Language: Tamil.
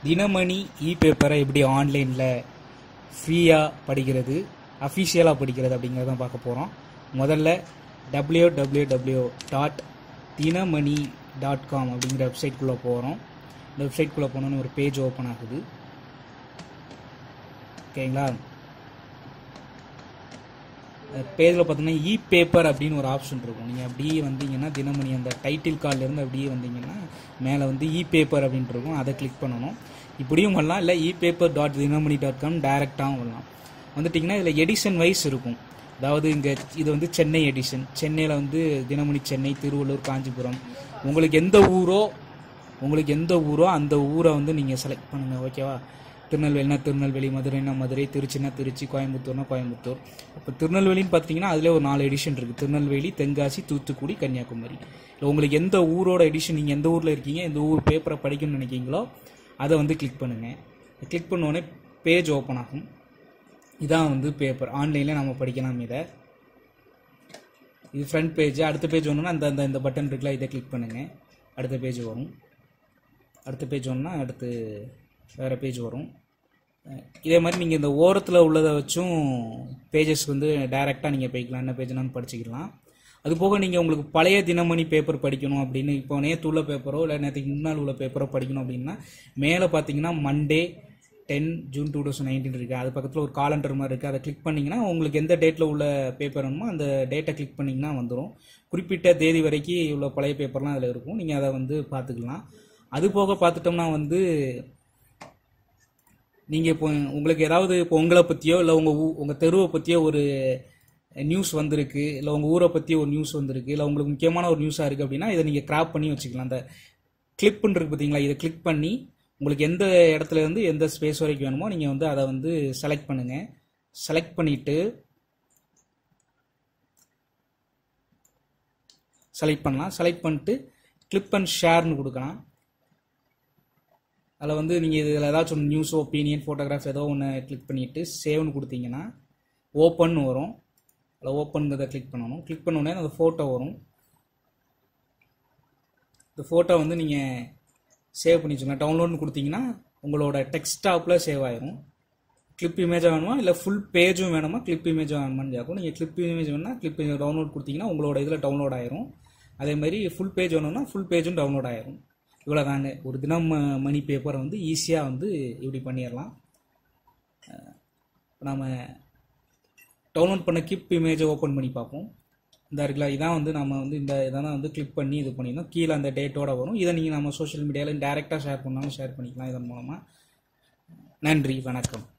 தினமணி இ பேப்பரை எப்படி ஆன்லைனில் ஃப்ரீயாக படிக்கிறது அஃபிஷியலாக படிக்கிறது அப்படிங்கிறத பார்க்க போகிறோம் முதல்ல W W W dot Dinamani dot com அப்படிங்கிற வெப்சைட்குள்ளே போகிறோம் இந்த வெப்சைட்குள்ளே போனோன்னு ஒரு பேஜ் ஓப்பன் ஆகுது ஓகேங்களா பேஜில் பார்த்தீங்கன்னா இ பேப்பர் அப்படின்னு ஒரு ஆப்ஷன் இருக்கும் நீங்கள் அப்படியே வந்தீங்கன்னா தினமணி அந்த டைட்டில் கார்ட்லேருந்து அப்படியே வந்தீங்கன்னா மேலே வந்து இ பேப்பர் அப்படின்ட்டு இருக்கும் அதை கிளிக் பண்ணணும் இப்படியும் வரலாம் இல்லை e paper dot Dinamani dot com டேரெக்டாகவும் வரலாம் வந்துட்டிங்கன்னா இதில் எடிஷன் வைஸ் இருக்கும் அதாவது இங்கே இது வந்து சென்னை எடிஷன் சென்னையில் வந்து தினமணி சென்னை திருவள்ளூர் காஞ்சிபுரம் உங்களுக்கு எந்த ஊரோ உங்களுக்கு எந்த ஊரோ அந்த ஊரை வந்து நீங்கள் செலக்ட் பண்ணுங்கள் ஓகேவா திருநெல்வேலினா திருநெல்வேலி மதுரைனா மதுரை திருச்சினா திருச்சி கோயம்புத்தூர்னா கோயம்புத்தூர் இப்போ திருநெல்வேலின்னு பார்த்தீங்கன்னா அதில் ஒரு நாலு எடிஷன் இருக்குது திருநெல்வேலி தென்காசி தூத்துக்குடி கன்னியாகுமரி இல்லை உங்களுக்கு எந்த ஊரோட எடிஷன் நீங்கள் எந்த ஊரில் இருக்கீங்க எந்த ஊர் பேப்பரை படிக்கணும்னு நினைக்கிறீங்களோ அதை வந்து கிளிக் பண்ணுங்கள் கிளிக் பண்ணோடனே பேஜ் ஓப்பன் ஆகும் இதான் வந்து பேப்பர் ஆன்லைனில் நம்ம படிக்கலாம் இதை இது ஃப்ரண்ட் பேஜ் அடுத்த பேஜ் ஒன்றுனா அந்த அந்த இந்த பட்டன் இருக்குல்ல இதை கிளிக் பண்ணுங்கள் அடுத்த பேஜ் வரும் அடுத்த பேஜ் ஒன்றா அடுத்து வேறு பேஜ் வரும் இதே மாதிரி நீங்கள் இந்த ஓரத்தில் உள்ளதை வச்சும் பேஜஸ் வந்து டைரெக்டாக நீங்கள் போய்க்கலாம் என்ன பேஜ்னாலும் படிச்சுக்கலாம் அது போக நீங்கள் உங்களுக்கு பழைய தினமணி பேப்பர் படிக்கணும் அப்படின்னு இப்போ நேற்று உள்ள பேப்பரோ இல்லை நேற்றுக்கு முன்னால் உள்ள பேப்பரோ படிக்கணும் அப்படின்னா மேலே பார்த்தீங்கன்னா Monday ten June two thousand nineteen இருக்குது அது பக்கத்தில் ஒரு காலண்டர் மாதிரி இருக்குது அதை கிளிக் பண்ணிங்கன்னா உங்களுக்கு எந்த டேட்டில் உள்ள பேப்பர் வேணுமோ அந்த டேட்டை கிளிக் பண்ணிங்கன்னா வந்துடும் குறிப்பிட்ட தேதி வரைக்கும் உள்ள பழைய பேப்பர்லாம் அதில் இருக்கும் நீங்கள் அதை வந்து பார்த்துக்கலாம் அது போக பார்த்துட்டோம்னா வந்து நீங்கள் இப்போ உங்களுக்கு ஏதாவது இப்போ உங்களை பற்றியோ இல்லை உங்கள் ஊ உங்கள் தெருவை பற்றியோ ஒரு நியூஸ் வந்திருக்கு இல்லை உங்கள் ஊரை பற்றி ஒரு நியூஸ் வந்திருக்கு இல்லை உங்களுக்கு முக்கியமான ஒரு நியூஸாக இருக்குது அப்படின்னா இதை நீங்கள் கிராப் பண்ணி வச்சுக்கலாம் அந்த கிளிப்னு இருக்கு பார்த்தீங்களா இதை கிளிக் பண்ணி உங்களுக்கு எந்த இடத்துல இருந்து எந்த ஸ்பேஸ் வரைக்கும் வேணுமோ நீங்கள் வந்து அதை வந்து செலக்ட் பண்ணுங்கள் செலக்ட் பண்ணிவிட்டு செலக்ட் பண்ணலாம் செலக்ட் பண்ணிட்டு கிளிப் அண்ட் ஷேர்னு கொடுக்கலாம் அதில் வந்து நீங்கள் இதில் ஏதாச்சும் நியூஸ் ஒப்பீனியன் ஃபோட்டோகிராஃப் ஏதோ ஒன்று கிளிக் பண்ணிவிட்டு சேவ்னு கொடுத்தீங்கன்னா ஓப்பன் வரும் அதில் ஓப்பனுங்கிறத கிளிக் பண்ணணும் கிளிக் பண்ணோடனே அந்த ஃபோட்டோ வரும் இந்த ஃபோட்டோ வந்து நீங்கள் சேவ் பண்ணி வச்சுக்கலாம் டவுன்லோட்னு கொடுத்தீங்கன்னா உங்களோட டெக்ஸ்டாப்பில் சேவ் ஆயிரும் கிளிப் இமேஜாக வேணுமா இல்லை ஃபுல் பேஜும் வேணுமா கிளிப் இமேஜாக வேணுமான்னு கேட்கும் நீங்கள் கிளிப் இமேஜ் வேணும்னா கிளிப் டவுன்லோட் கொடுத்தீங்கன்னா உங்களோட இதில் டவுன்லோட் ஆயிரும் அதே மாதிரி ஃபுல் பேஜ் வேணும்னா ஃபுல் பேஜும் டவுன்லோட் ஆயிரும் இவ்வளோ தாங்க ஒரு தினம் மணி பேப்பரை வந்து ஈஸியாக வந்து இப்படி பண்ணிடலாம் நம்ம டவுன்லோட் பண்ண கிப் இமேஜை ஓப்பன் பண்ணி பார்ப்போம் இந்த இருக்குல்ல இதான் வந்து நம்ம வந்து இந்த இதெல்லாம் வந்து கிளிக் பண்ணி இது பண்ணிடணும் கீழே அந்த டேட்டோட வரும் இதை நீங்கள் நம்ம சோஷியல் மீடியாவில் டேரெக்டாக ஷேர் பண்ணாலும் ஷேர் பண்ணிக்கலாம் இதன் மூலமாக நன்றி வணக்கம்